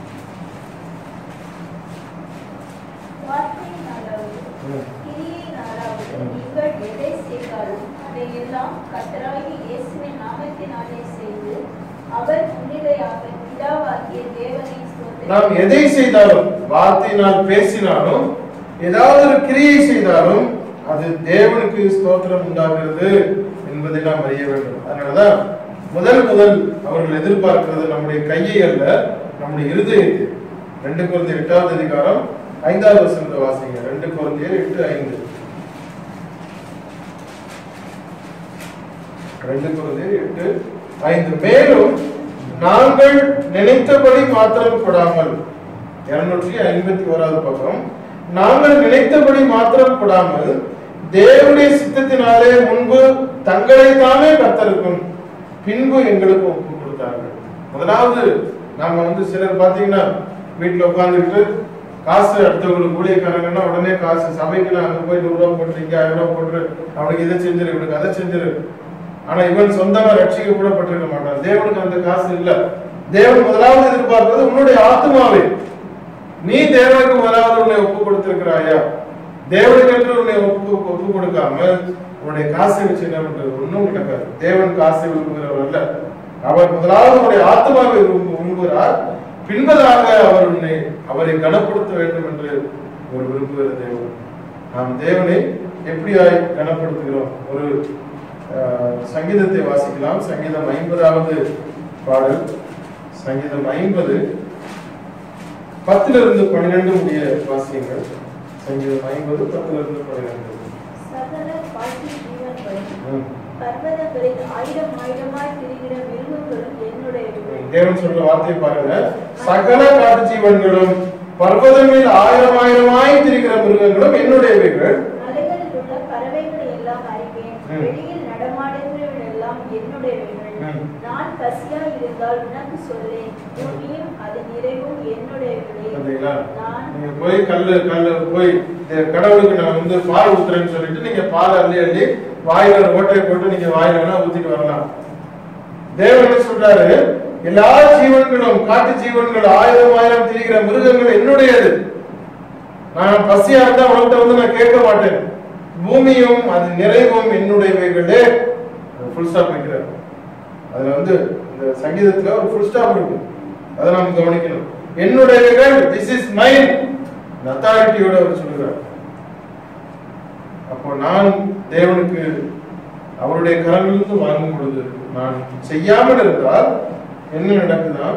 வார்த்தையினாலாவது, ம். கிரியையினாலாவது ம். நீங்கள் எதை செய்தாலும் அதையெல்லாம் கர்த்தராகிய இயேசுவின் நாமத்தினாலே செய்து அவர் முன்னிலையாக பிதாவாகிய தேவனை ஸ்தோத்திரித்து நாம் எதை செய்தாலும் வார்த்தையினால் பேசினாலும் ஏதாவது ஒரு கிரியை செய்தாலும் அது தேவனுக்கு ஸ்தோத்திரம் உண்டாகிறது என்பதை நாம் அறிய வேண்டும் அதனாலதான் முதல் முதல் அவர்கள் எதிர்பார்க்கிறது நம்முடைய கையை அல்ல நம்முடைய இருதயத்தை ரெண்டு குழந்தை எட்டாவது அதிகாரம் ஐந்தாவது வசனத்தை வாசிங்க ரெண்டு குழந்தையர் எட்டு ஐந்து ரெண்டு குழந்தையர் எட்டு ஐந்து மேலும் நாங்கள் நினைத்தபடி மாத்திரம் கொடாமல் இருநூற்றி ஐம்பத்தி ஓராவது பக்கம் நாங்கள் நினைத்தபடி மாத்திரம் கொடாமல் தேவனுடைய சித்தத்தினாலே முன்பு தங்களை தாமே கத்தருக்கும் பின்பு எங்களுக்கு ஒப்பு கொடுத்தார்கள் முதலாவது நாம வந்து சிலர் பாத்தீங்கன்னா வீட்டுல உட்கார்ந்துட்டு காசு அடுத்தவங்களுக்கு ஊழியக்காரங்கன்னா உடனே காசு சபைக்கு அங்க போய் நூறு ரூபா போட்டு இங்க ஆயிரம் ரூபா போட்டு அவனுக்கு இதை செஞ்சிரு இவனுக்கு அதை செஞ்சிரு ஆனா இவன் சொந்தமா ரட்சிக்கப்படப்பட்டிருக்க மாட்டான் தேவனுக்கு அந்த காசு இல்ல தேவன் முதலாவது எதிர்பார்ப்பது உன்னுடைய ஆத்மாவை நீ தேவனுக்கு முதலாவது உன்னை ஒப்பு கொடுத்திருக்கிறாயா தேவனுக்கு என்று உன்னை ஒப்பு ஒப்பு கொடுக்காம உன்னுடைய காசை வச்சு என்ன பண்றது ஒண்ணும் நடக்காது தேவன் காசை விரும்புகிறவர் அல்ல அவர் முதலாவது உன்னுடைய ஆத்மாவை விரும்பு- விரும்புகிறார் பின்பதாக அவர் உன்னை அவரை கனப்படுத்த வேண்டும் என்று ஒரு விரும்புகிற தேவன் நாம் தேவனை எப்படியாய் கனப்படுத்துகிறோம் ஒரு அஹ், சங்கீதத்தை வாசிக்கலாம் சங்கீதம் ஐம்பதாவது பாடல் சங்கீதம் ஐம்பது பத்துல இருந்து பன்னிரெண்டு முடிய வாசியங்கள் சங்கீதம் ஐம்பது பத்துல இருந்து பன்னிரெண்டு சகல பாட்டி ஜீவன்களும் ம். பர்வதங்களில் ஆயிரம் ஆயிரமாய் திரிகிற மிருகங்களும் என்னுடைய தேவன் சொல்ற வார்த்தையை பாருங்க சகல காட்டு ஜீவன்களும் பர்வதங்களில் ஆயிரம் ஆயிரமாய் திரிகிற மிருகங்களும் என்னுடையவைகள் மலைகளில் உள்ள பறவைகளை எல்லாம் அறிவேன் ம். வெளியில் நடமாடுகிறவர்கள் எல்லாம் என்னுடையவைகள் ம். நான் பசியா இருந்தால் உனக்கு சொல்லேன் பூமியும் அது நிறைவும் என்னுடையவைகளே பார்த்தீங்களா நான் நீங்க போய் கல்லு கல்லு போய் இந்த கடவுளுக்கு நான் வந்து பால் ஊத்துறேன்னு சொல்லிட்டு நீங்க பால் அள்ளி அள்ளி வாயில ஒரு ஓட்டையை போட்டு நீங்க வாயில வேணா ஊத்திட்டு வரலாம் தேவன் என்ன சொல்றாரு எல்லா ஜீவன்களும் காட்டு ஜீவன்கள் ஆயிரம் ஆயிரம் திரிகிற மிருகங்கள் என்னுடையது நான் பசியா இருந்தா உனக்கிட்ட வந்து நான் கேட்க மாட்டேன் பூமியும் அது நிறைவும் என்னுடையவைகளே ஃபுல் ஸ்டாப் வைக்கிறார் அதுல வந்து இந்த சங்கீதத்துல ஒரு ஃபுல் ஸ்டாப் இருக்கு அதை நாம் கவனிக்கணும் என்னுடையவைகள் திஸ் இஸ் மைன் அத்தாரிட்டியோட அவர் சொல்லுகிறார் அப்போ நான் தேவனுக்கு அவருடைய கரங்களிலிருந்து வாங்கும் பொழுது நான் செய்யாமல் இருந்தால் என்ன நடக்குதா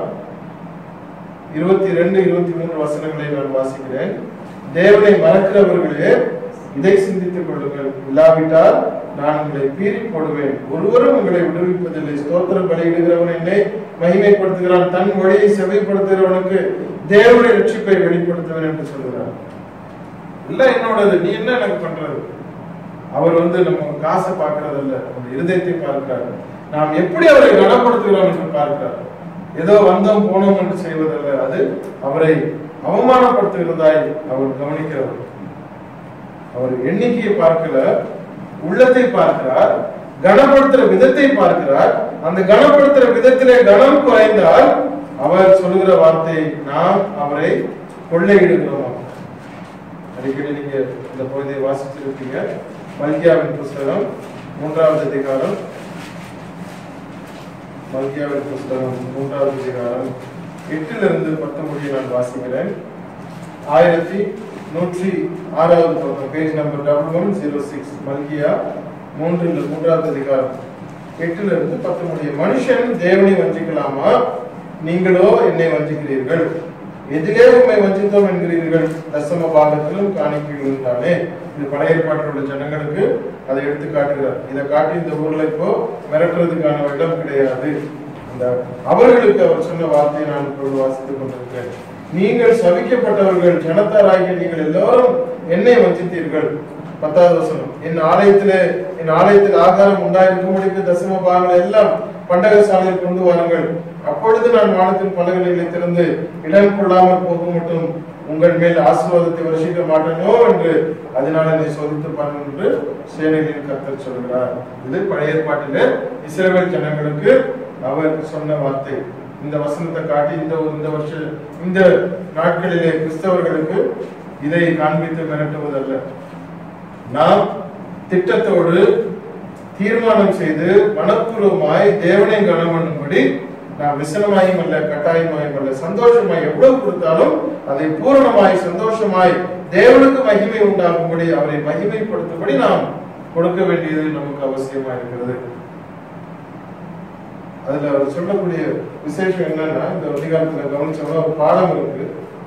இருபத்தி ரெண்டு இருபத்தி மூன்று வசனங்களை நான் வாசிக்கிறேன் தேவனை மறக்கிறவர்களே இதை சிந்தித்துக் கொள்ளுங்கள் இல்லாவிட்டால் நான் உங்களை பீறி போடுவேன் ஒருவரும் உங்களை விடுவிப்பதில்லை ஸ்தோத்திரம் பலியிடுகிறவன் என்னை மகிமைப்படுத்துகிறான் தன் வழியை செவைப்படுத்துகிறவனுக்கு தேவனுடைய ரட்சிப்பை வெளிப்படுத்துவேன் என்று சொல்கிறார் இல்ல என்னோடது நீ என்ன எனக்கு பண்றது அவர் வந்து நம்ம காசை பார்க்கறது இல்ல நம்ம இருதயத்தை பார்க்கிறார் நாம் எப்படி அவரை கனப்படுத்துகிறோம் என்று பார்க்கிறார் ஏதோ வந்தோம் போனோம் என்று செய்வதல்ல அது அவரை அவமானப்படுத்துகிறதாய் அவர் கவனிக்கிறவர் அவர் எண்ணிக்கையை பார்க்கல உள்ளத்தை பார்க்கிறார் கனப்படுத்துற விதத்தை பார்க்கிறார் அந்த கனப்படுத்துற விதத்திலே கனம் குறைந்தால் அவர் சொல்லுகிற வார்த்தை நாம் அவரை கொள்ளையிடுகிறோம் அடிக்கடி நீங்க இந்த பகுதியை வாசிச்சிருப்பீங்க மல்கியாவின் புஸ்தகம் மூன்றாவது அதிகாரம் மல்கியாவின் புஸ்தகம் மூன்றாவது அதிகாரம் எட்டிலிருந்து பத்து முடிய நான் வாசிக்கிறேன் ஆயிரத்தி நூற்றி ஆறாவது பக்கம் page number double one zero six மல்கியா மூன்று இல்ல மூன்றாவது அதிகாரம் எட்டுல இருந்து பத்து முடிய மனுஷன் தேவனை வஞ்சிக்கலாமா நீங்களோ என்னை வஞ்சிக்கிறீர்கள் எதிலே உண்மை வஞ்சித்தோம் என்கிறீர்கள் தசம பாகத்திலும் காணிக்கைகளும் தானே இது பழைய ஏற்பாட்டில் உள்ள ஜனங்களுக்கு அதை எடுத்து காட்டுகிறார் இதை காட்டி இந்த ஊர்ல இப்போ மிரட்டுறதுக்கான இடம் கிடையாது இந்த அவர்களுக்கு அவர் சொன்ன வார்த்தையை நான் இப்பொழுது வாசித்துக் கொண்டிருக்கிறேன் நீங்கள் சபிக்கப்பட்டவர்கள் ஜனத்தாராகிய நீங்கள் எல்லாரும் என்னை வஞ்சித்தீர்கள் பத்தாவது வசனம் என் ஆலயத்திலே என் ஆலயத்தில் ஆகாரம் உண்டாயிருக்கும்படிக்கு தசம பாகங்களை எல்லாம் பண்டக சாலையில் கொண்டு வாருங்கள் அப்பொழுது நான் வானத்தின் பலகைகளை திறந்து இடம் கொள்ளாமல் போக மட்டும் உங்கள் மேல் ஆசீர்வாதத்தை வருஷிக்க மாட்டேனோ என்று அதனால என்னை சோதித்து பாருங்கள் என்று சேனைகளின் கர்த்தர் சொல்கிறார் இது பழைய ஏற்பாட்டிலே இஸ்ரவேல் ஜனங்களுக்கு அவர் சொன்ன வார்த்தை இந்த வசனத்தை காட்டி இந்த இந்த வருஷ இந்த நாட்களிலே கிறிஸ்தவர்களுக்கு இதை காண்பித்து மிரட்டுவதல்ல நாம் திட்டத்தோடு தீர்மானம் செய்து மனப்பூர்வமாய் தேவனை கனம் பண்ணும்படி நாம் விசனமாயும் அல்ல கட்டாயமாயும் அல்ல சந்தோஷமாய் எவ்வளவு கொடுத்தாலும் அதை பூரணமாய் சந்தோஷமாய் தேவனுக்கு மகிமை உண்டாகும்படி அவரை மகிமைப்படுத்தும்படி நாம் கொடுக்க வேண்டியது நமக்கு அவசியமா இருக்கிறது அதுல அவர் சொல்லக்கூடிய விசேஷம் என்னன்னா இந்த அதிகாரத்துல கவனிச்சோம்னா ஒரு பாடம் இருக்கு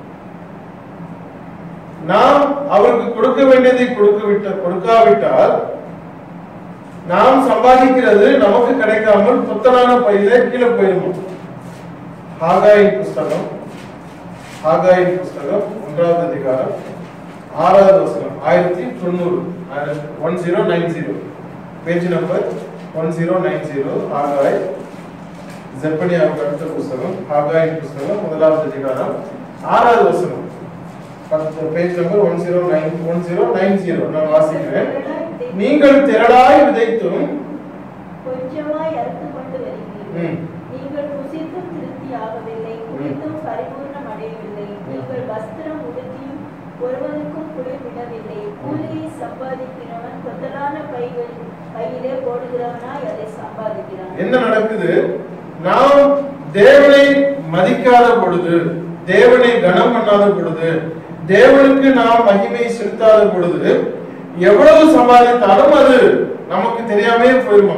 நாம் அவருக்கு கொடுக்க வேண்டியதை கொடுக்க விட்ட கொடுக்காவிட்டால் நாம் சம்பாதிக்கிறது நமக்கு கிடைக்காமல் புத்தனான பையில கீழே போயிருமோ ஹாகாயின் புஸ்தகம் ஹாகாயின் புஸ்தகம் ஒன்றாவது அதிகாரம் ஆறாவது வசனம் ஆயிரத்தி தொண்ணூறு one zero nine zero page number one zero nine zero ஹாகாய் ஜெப்பனியாவுக்கு அடுத்த புஸ்தகம் ஹாகாயின் புஸ்தகம் முதலாவது அதிகாரம் ஆறாவது வசனம் page number one zero nine one zero nine zero நான் வாசிக்கிறேன் நீங்கள் திரளாய் விதைத்தும் கொஞ்சமாய் அறுத்து கொண்டு வருகிறீர்கள் ம். நீங்கள் புசித்தும் திருப்தி ஆகவில்லை குடித்தும் பரிபூர்ணம் அடையவில்லை நீங்கள் வஸ்திரம் உடுத்தியும் ஒருவனுக்கும் குளிர்விடவில்லை கூலியை சம்பாதிக்கிறவன் கொத்தலான பைகள் பையிலே போடுகிறவனாய் அதை சம்பாதிக்கிறான் என்ன நடக்குது நாம் தேவனை மதிக்காத பொழுது தேவனை கனம் பண்ணாத பொழுது தேவனுக்கு நாம் மகிமை செலுத்தாத பொழுது எவ்வளவு சம்பாதித்தாலும் அது நமக்கு தெரியாமே போயிருமா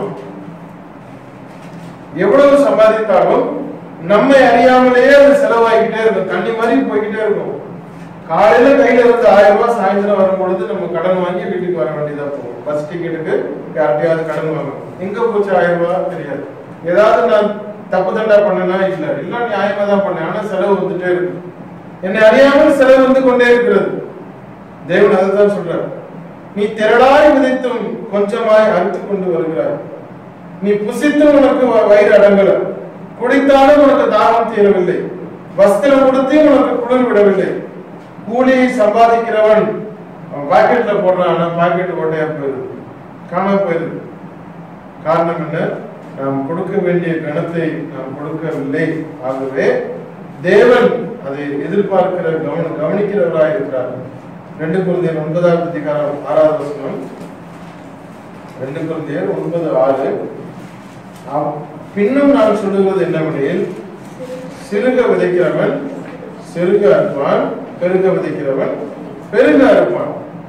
எவ்வளவு சம்பாதித்தாலும் நம்மை அறியாமலேயே அது செலவாகிக்கிட்டே இருக்கும் தண்ணி மாதிரி போய்கிட்டே இருக்கும் காலையில கையில இருந்து ஆயிரம் ரூபாய் சாயந்தரம் வரும் பொழுது நம்ம கடன் வாங்கி வீட்டுக்கு வர வேண்டியதா போகும் பஸ் டிக்கெட்டுக்கு யார்கிட்டயாவது கடன் வாங்கணும் எங்க போச்சு ஆயிரம் ரூபாய் தெரியாது ஏதாவது நான் தப்பு தண்டா பண்ணனா இல்ல இல்ல நியாயமா தான் பண்ணேன் ஆனா செலவு வந்துட்டே இருக்கு என்னை அறியாமல் செலவு வந்து கொண்டே இருக்கிறது தேவன் அதுதான் சொல்றார் நீ திரளாய் விதைத்தும் கொஞ்சமாய் அறுத்து கொண்டு வருகிறாய் நீ புசித்தும் உனக்கு வ- வயிறு அடங்கல குடித்தாலும் உனக்கு தாகம் தீரவில்லை வஸ்திரம் உடுத்தியும் உனக்கு குளிர் விடவில்லை கூலியை சம்பாதிக்கிறவன் அவன் பாக்கெட்ல போடுறான் ஆனா பாக்கெட் ஓட்டையா போயிருது காணாம போயிருது காரணம் என்ன நாம் கொடுக்க வேண்டிய கணத்தை நாம் கொடுக்கவில்லை ஆகவே தேவன் அதை எதிர்பார்க்கிற கவன கவனிக்கிறவராய் இருக்கிறார் ரெண்டு குழந்தையர் ஒன்பதாவது அதிகாரம் ஆறாவது வசனம் ரெண்டு குழந்தையர் ஒன்பது ஆறு ஆம். பின்னும் நான் சொல்லுவது என்னவெனில் சிறுக விதைக்கிறவன் சிறுக அறுப்பான் பெருக விதைக்கிறவன் பெருக அறுப்பான்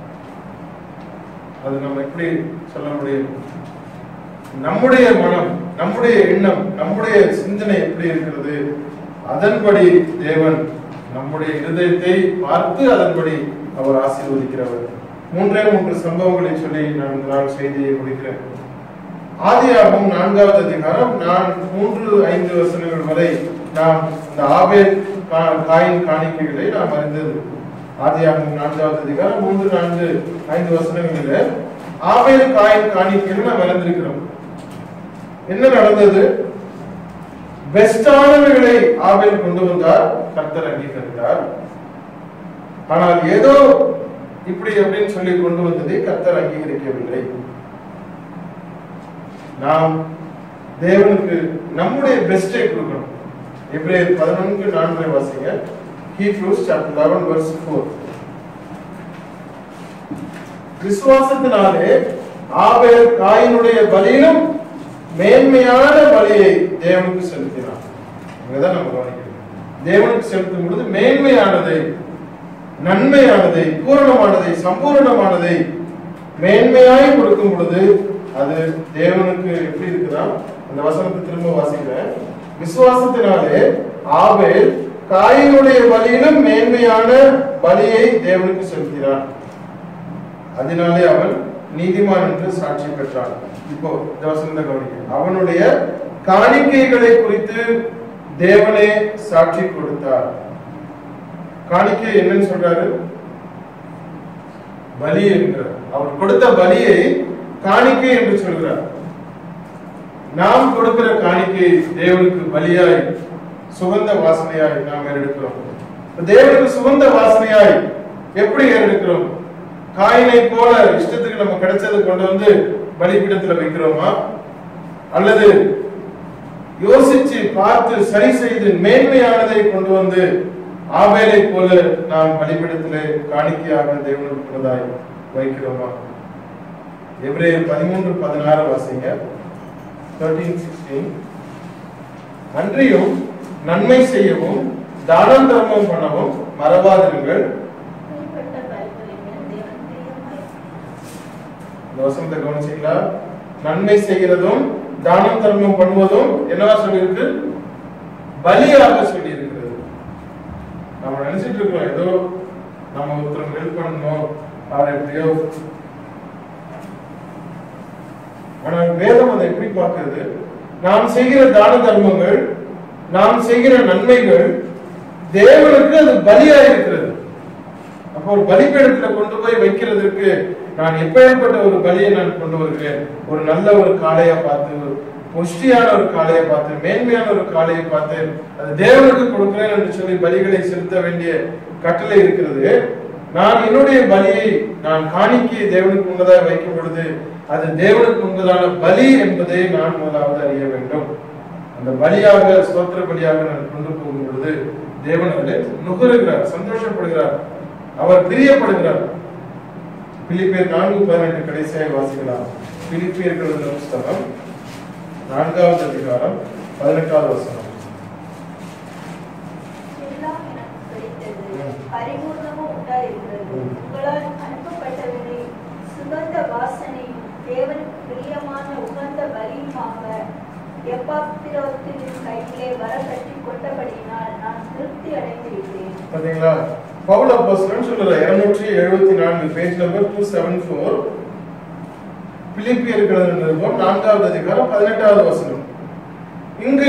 அது நம்ம எப்படி சொல்ல முடியும் நம்முடைய மனம் நம்முடைய எண்ணம் நம்முடைய சிந்தனை எப்படி இருக்கிறது அதன்படி தேவன் நம்முடைய இருதயத்தை பார்த்து அதன்படி அவர் ஆசீர்வதிக்கிறவர் மூன்றே மூன்று சம்பவங்களை சொல்லி நான் இந்த நாள் செய்தியை முடிக்கிறேன் ஆதியாகமம் நான்காவது அதிகாரம் நான் மூன்று ஐந்து வசனங்கள் வரை நாம் இந்த ஆபேல் கா- காயின் காணிக்கைகளை நாம் அறிந்தது ஆதியாகமம் நான்காவது அதிகாரம் மூன்று நான்கு ஐந்து வசனங்களில ஆபேல் காயின் காணிக்கைகள் நாம் அறிந்திருக்கிறோம் என்ன நடந்தது பெஸ்டானவைகளை ஆபேல் கொண்டு வந்தார் கர்த்தர் அங்கீகரித்தார் ஆனால் ஏதோ இப்படி அப்படின்னு சொல்லி கொண்டு வந்ததை கர்த்தர் அங்கீகரிக்கவில்லை நாம் தேவனுக்கு நம்முடைய பெஸ்டை கொடுக்கணும் எப்ரேயர் பதினொன்று நான்கு வாசிங்க Hebrews chapter eleven verse four விசுவாசத்தினாலே ஆபேல் காயினுடைய பலியிலும் மேன்மையான பலியை தேவனுக்கு செலுத்தினார் இங்கதான் நம்ம கவனிக்கணும் தேவனுக்கு செலுத்தும் பொழுது மேன்மையானதை நன்மையானதை பூரணமானதை சம்பூரணமானதை மேன்மையாய் கொடுக்கும் பொழுது அது தேவனுக்கு எப்படி இருக்குதா அந்த வசனத்தை திரும்ப வாசிக்கிறேன் விசுவாசத்தினாலே ஆபேல் காயினுடைய பலியிலும் மேன்மையான பலியை தேவனுக்கு செலுத்தினான் அதனாலே அவன் நீதிமான் என்று சாட்சி பெற்றான் இப்போ இந்த வசனத்தை கவனிக்க அவனுடைய காணிக்கைகளை குறித்து தேவனே சாட்சி கொடுத்தார் காணிக்கை என்னன்னு சொல்றாரு பலி என்கிறார் அவர் கொடுத்த பலியை காணிக்கை என்று சொல்கிறார் நாம் கொடுக்கிற காணிக்கை தேவனுக்கு பலியாய் சுகந்த வாசனையாய் நாம் ஏறெடுக்கிறோம் தேவனுக்கு சுகந்த வாசனையாய் எப்படி ஏறெடுக்கிறோம் காயினை போல இஷ்டத்துக்கு நம்ம கிடைச்சது கொண்டு வந்து பலிபீடத்துல வைக்கிறோமா அல்லது யோசிச்சு பார்த்து சரி செய்து மேன்மையானதை கொண்டு வந்து ஆபேலை போல நாம் பலிபீடத்திலே காணிக்கையாக தேவனுக்கு கொண்டதாய் வைக்கிறோமா எபிரேயர் பதிமூன்று பதினாறு வாசிங்க தேர்ட்டீன் சிக்ஸ்டீன் அன்றியும் நன்மை செய்யவும் தானம் தர்மம் பண்ணவும் மறவாதிருங்கள் குறிப்பிட்ட பலிகளின் மேல் தேவன் பிரியமாயிருக்கிறார். இந்த வசனத்தை கவனிச்சீங்களா நன்மை செய்கிறதும் தானம் தர்மம் பண்ணுவதும் என்னவா சொல்லியிருக்கு பலியாக சொல்லி இருக்கிறது நம்ம நினைச்சிட்டு இருக்கிறோம் ஏதோ நம்ம ஒருத்தருக்கு ஹெல்ப் பண்ணணும் அவர் எப்படியோ ஆனால் வேதம் அதை எப்படி பார்க்கிறது நாம் செய்கிற தான தர்மங்கள் நாம் செய்கிற நன்மைகள் தேவனுக்கு அது பலியா இருக்கிறது அப்போ ஒரு பலிபீடத்துல கொண்டு போய் வைக்கிறதுக்கு நான் எப்பேற்பட்ட ஒரு பலியை நான் கொண்டு வருகிறேன் ஒரு நல்ல ஒரு காளையை பார்த்து ஒரு புஷ்டியான ஒரு காளையை பார்த்து மேன்மையான ஒரு காளையை பார்த்து அது தேவனுக்கு கொடுக்கிறேன் என்று சொல்லி பலிகளை செலுத்த வேண்டிய கட்டளை இருக்கிறது நான் என்னுடைய பலியை நான் காணிக்கையை தேவனுக்கு முன்னதாக வைக்கும் பொழுது அது தேவனுக்கு முன்பதான பலி என்பதை நான் முதலாவது அறிய வேண்டும் அந்த பலியாக ஸ்தோத்திர பலியாக நான் கொண்டு போகும் பொழுது தேவன் அதில் நுகருகிறார் சந்தோஷப்படுகிறார் அவர் பிரியப்படுகிறார் பிலிப்பியர் நான்கு பதினெட்டு கடைசியாக வாசிக்கலாம் பிலிப்பியர்கள் என்ற புஸ்தகம் நான்காவது அதிகாரம் பதினெட்டாவது வசனம் எல்லாம் எனக்கு கிடைத்தது ம். பரிபூர்ணமும் உண்டாயிருக்கிறது ம். உங்களால் அனுப்பப்பட்டவரை சுகந்த வாசனை தேவனுக்கு பிரியமான உகந்த பலியுமாக எப்பாத்திரத்தின் கையிலே வர கட்டி கொண்டபடியினால் நான் திருப்தி அடைந்திருக்கிறேன் பாத்தீங்களா பவுல் அப்போஸ்தலன் சொல்ற இருநூற்றி எழுபத்தி நான்கு page number two seven four பிலிப்பியர்கள் நிருபம் நான்காவது அதிகாரம் பதினெட்டாவது வசனம் இங்கு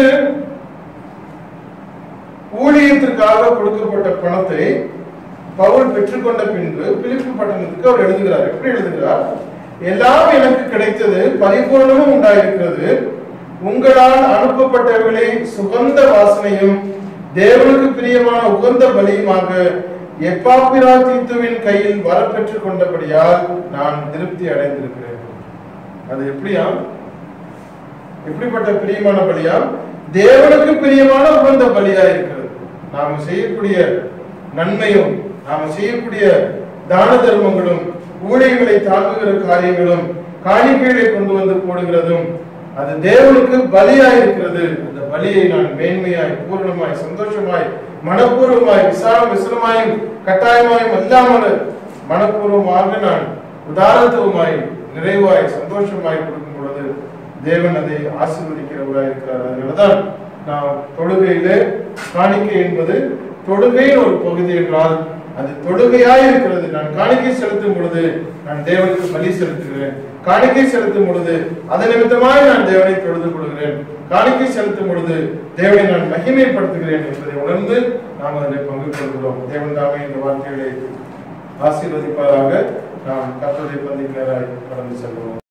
ஊழியத்திற்காக கொடுக்கப்பட்ட பணத்தை பவுல் பெற்றுக்கொண்ட பின்பு பிலிப்பு பட்டணத்துக்கு அவர் எழுதுகிறார் எப்படி எழுதுகிறார் எல்லாம் எனக்கு கிடைத்தது பரிபூர்ணமும் உண்டாயிருக்கிறது உங்களால் அனுப்பப்பட்டவர்களை சுகந்த வாசனையும் தேவனுக்கு பிரியமான உகந்த பலியுமாக எப்பாப்பிராதித்துவின் கையில் வரப்பெற்றுக் கொண்டபடியால் நான் திருப்தி அடைந்திருக்கிறேன் அது எப்படியா எப்படிப்பட்ட பிரியமான பலியா தேவனுக்கு பிரியமான உகந்த பலியா இருக்கிறது நாம செய்யக்கூடிய நன்மையும் நாம செய்யக்கூடிய தான தர்மங்களும் ஊழியர்களை தாங்குகிற காரியங்களும் காணிக்கைகளை கொண்டு வந்து போடுகிறதும் அது தேவனுக்கு பலியாய் இருக்கிறது அந்த பலியை நான் மேன்மையாய் பூர்ணமாய் சந்தோஷமாய் மனப்பூர்வமாய் விசாரம் விசனமாயும் கட்டாயமாயும் அல்லாமல் மனப்பூர்வமாக நான் உதாரத்துவமாய் நிறைவாய் சந்தோஷமாய் கொடுக்கும் பொழுது தேவன் அதை ஆசீர்வதிக்கிறவராய் இருக்கிறார் அதனாலதான் நாம் தொழுகையிலே காணிக்கை என்பது தொழுகையின் ஒரு பகுதி என்றால் அது தொழுகையாய் இருக்கிறது நான் காணிக்கை செலுத்தும் பொழுது நான் தேவனுக்கு பலி செலுத்துகிறேன் காணிக்கை செலுத்தும் பொழுது அதன் நிமித்தமாய் நான் தேவனை தொழுது கொள்கிறேன் காணிக்கை செலுத்தும் பொழுது தேவனை நான் மகிமைப்படுத்துகிறேன் என்பதை உணர்ந்து நாம் அதில் பங்கு கொள்கிறோம் தேவன் தாமே இந்த வார்த்தைகளை ஆசீர்வதிப்பதாக நாம் கத்தோடைய பந்திக்கு நேராய் கடந்து செல்வோம்